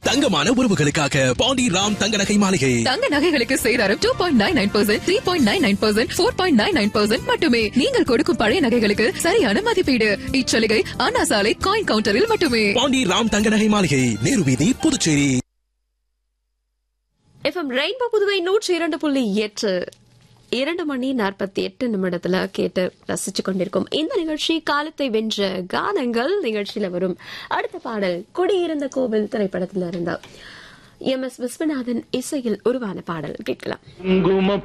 தங்கமான உறவுகளுக்காக பாண்டி ராம் தங்க நகை மாளிகை தங்க நகைகளுக்கு சேதாரம் two point nine nine percent three point nine nine percent four point nine nine percent மட்டுமே நீங்கள் கொடுக்கும் பழைய நகைகளுக்கு சரியான மதிப்பீடு இச்சலுகை அண்ணா சாலை காயின் கவுண்டரில் மட்டுமே பாண்டி ராம் தங்க நகை மாளிகை நேரு வீதி புதுச்சேரி எஃப்எம் ரெயின்போ புதுவை நூற்றி இரண்டு புள்ளி எட்டு இரண்டு மணி நாற்பத்தி எட்டு நிமிடத்துல கேட்டு ரசிச்சு கொண்டிருக்கும் இந்த நிகழ்ச்சி காலத்தை வென்ற கானங்கள் நிகழ்ச்சியில வரும் அடுத்த பாடல் குடியிருந்த கோவில் திரைப்படத்துல இருந்தா எம் எஸ் விஸ்வநாதன் இசையில் உருவான பாடல் கேட்கலாம் குங்கும